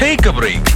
take A break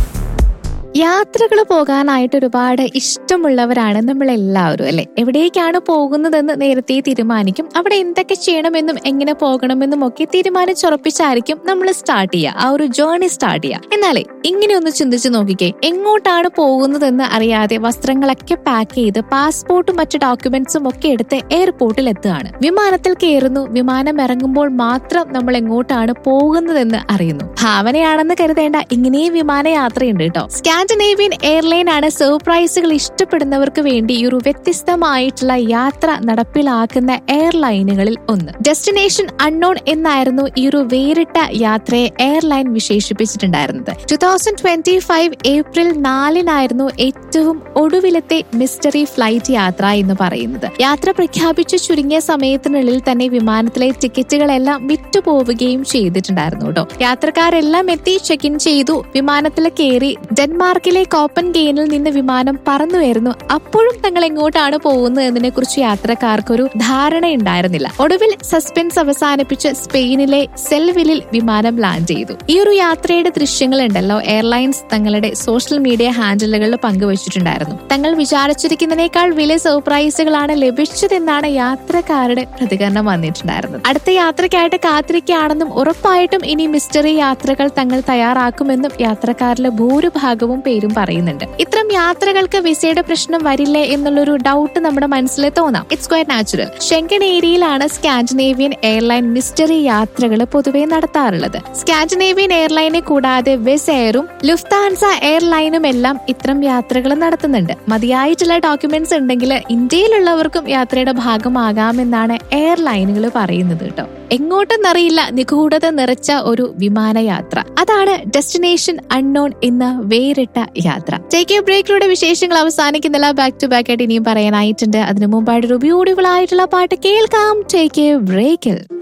യാത്രകൾ പോകാനായിട്ട് ഒരുപാട് ഇഷ്ടമുള്ളവരാണ് നമ്മൾ എല്ലാവരും അല്ലെ എവിടേക്കാണ് പോകുന്നതെന്ന് നേരത്തെ തീരുമാനിക്കും അവിടെ എന്തൊക്കെ ചെയ്യണമെന്നും എങ്ങനെ പോകണമെന്നും ഒക്കെ തീരുമാനിച്ചുറപ്പിച്ചായിരിക്കും നമ്മൾ സ്റ്റാർട്ട് ചെയ്യുക ആ ഒരു ജേർണി സ്റ്റാർട്ട് ചെയ്യുക എന്നാലേ ഇങ്ങനെ ഒന്ന് ചിന്തിച്ചു നോക്കിക്കേ എങ്ങോട്ടാണ് പോകുന്നതെന്ന് അറിയാതെ വസ്ത്രങ്ങളൊക്കെ പാക്ക് ചെയ്ത് പാസ്പോർട്ടും മറ്റു ഡോക്യുമെന്റ്സും ഒക്കെ എടുത്ത് എയർപോർട്ടിൽ എത്തുകയാണ് വിമാനത്തിൽ കയറുന്നു വിമാനം ഇറങ്ങുമ്പോൾ മാത്രം നമ്മൾ എങ്ങോട്ടാണ് പോകുന്നതെന്ന് അറിയുന്നു ഭാവനയാണെന്ന് കരുതേണ്ട ഇങ്ങനെയും വിമാനയാത്രയുണ്ട് കേട്ടോ സ്കാൻഡിനേവിയൻ എയർലൈൻ ആണ് സർപ്രൈസുകൾ ഇഷ്ടപ്പെടുന്നവർക്ക് വേണ്ടി ഈ ഒരു വ്യത്യസ്തമായിട്ടുള്ള യാത്ര നടപ്പിലാക്കുന്ന എയർലൈനുകളിൽ ഒന്ന് ഡെസ്റ്റിനേഷൻ അൺനോൺ എന്നായിരുന്നു ഈ ഒരു വേറിട്ട യാത്രയെ എയർലൈൻ വിശേഷിപ്പിച്ചിട്ടുണ്ടായിരുന്നത് two thousand twenty five April നാലിനായിരുന്നു ഏറ്റവും ഒടുവിലത്തെ മിസ്റ്ററി ഫ്ലൈറ്റ് യാത്ര എന്ന് പറയുന്നത് യാത്ര പ്രഖ്യാപിച്ചു ചുരുങ്ങിയ സമയത്തിനുള്ളിൽ തന്നെ വിമാനത്തിലെ ടിക്കറ്റുകളെല്ലാം വിറ്റുപോവുകയും ചെയ്തിട്ടുണ്ടായിരുന്നു കേട്ടോ യാത്രക്കാരെല്ലാം എത്തി ചെക്ക് ഇൻ ചെയ്തു വിമാനത്തിൽ കയറി ഡെൻമാർക്കിലെ കോപ്പൻ ഗെയിനിൽ നിന്ന് വിമാനം പറന്നുവരുന്നു അപ്പോഴും തങ്ങൾ എങ്ങോട്ടാണ് പോകുന്നത് എന്നതിനെ കുറിച്ച് യാത്രക്കാർക്കൊരു ധാരണ ഉണ്ടായിരുന്നില്ല ഒടുവിൽ സസ്പെൻസ് അവസാനിപ്പിച്ച് സ്പെയിനിലെ സെൽവിലിൽ വിമാനം ലാൻഡ് ചെയ്തു ഈ ഒരു യാത്രയുടെ ദൃശ്യങ്ങൾ ഉണ്ടല്ലോ എയർലൈൻസ് തങ്ങളുടെ സോഷ്യൽ മീഡിയ ഹാൻഡിലുകളിൽ പങ്കുവച്ചിട്ടുണ്ടായിരുന്നു തങ്ങൾ വിചാരിച്ചിരിക്കുന്നതിനേക്കാൾ വലിയ സർപ്രൈസുകളാണ് ലഭിച്ചതെന്നാണ് യാത്രക്കാരുടെ പ്രതികരണം വന്നിട്ടുണ്ടായിരുന്നത് അടുത്ത യാത്രയ്ക്കായിട്ട് കാത്തിരിക്കുകയാണെന്നും ഉറപ്പായിട്ടും ഇനി മിസ്റ്ററി യാത്രകൾ തങ്ങൾ തയ്യാറാക്കുമെന്നും യാത്രക്കാരിലെ ഭൂരിഭാഗവും പേരും പറയുന്നുണ്ട് ഇത്തരം യാത്രകൾക്ക് വിസയുടെ പ്രശ്നം വരില്ലേ എന്നുള്ളൊരു ഡൗട്ട് നമ്മുടെ മനസ്സിൽ തോന്നാം ഇറ്റ്സ് ക്വൈറ്റ് നാച്ചുറൽ ഷെങ്കൻ ഏരിയയിലാണ് സ്കാൻഡിനേവിയൻ എയർലൈൻ മിസ്റ്ററി യാത്രകൾ പൊതുവെ നടത്താറുള്ളത് സ്കാൻഡിനേവിയൻ എയർലൈനെ കൂടാതെ വെസ് എയറും ലുഫ്താൻസ എയർലൈനും എല്ലാം ഇത്തരം യാത്രകൾ നടത്തുന്നുണ്ട് മതിയായിട്ടുള്ള ഡോക്യുമെന്റ്സ് ഉണ്ടെങ്കിൽ ഇന്ത്യയിലുള്ളവർക്കും യാത്രയുടെ ഭാഗമാകാമെന്നാണ് എയർലൈനുകൾ പറയുന്നത് കേട്ടോ എങ്ങോട്ടെന്നറിയില്ല നിഗൂഢത നിറച്ച ഒരു വിമാനയാത്ര അതാണ് ഡെസ്റ്റിനേഷൻ അൺനോൺ എന്ന വേറിട്ട യാത്ര ടേക്ക് എ ബ്രേക്കിലൂടെ വിശേഷങ്ങൾ അവസാനിക്കുന്നില്ല ബാക്ക് ടു ബാക്ക് ആയിട്ട് ഇനിയും പറയാനായിട്ടുണ്ട് അതിനു മുമ്പായിട്ട് ഒരു ബ്യൂട്ടിഫുൾ ആയിട്ടുള്ള പാട്ട് കേൾക്കാം ടേക്ക് എ ബ്രേക്കിൽ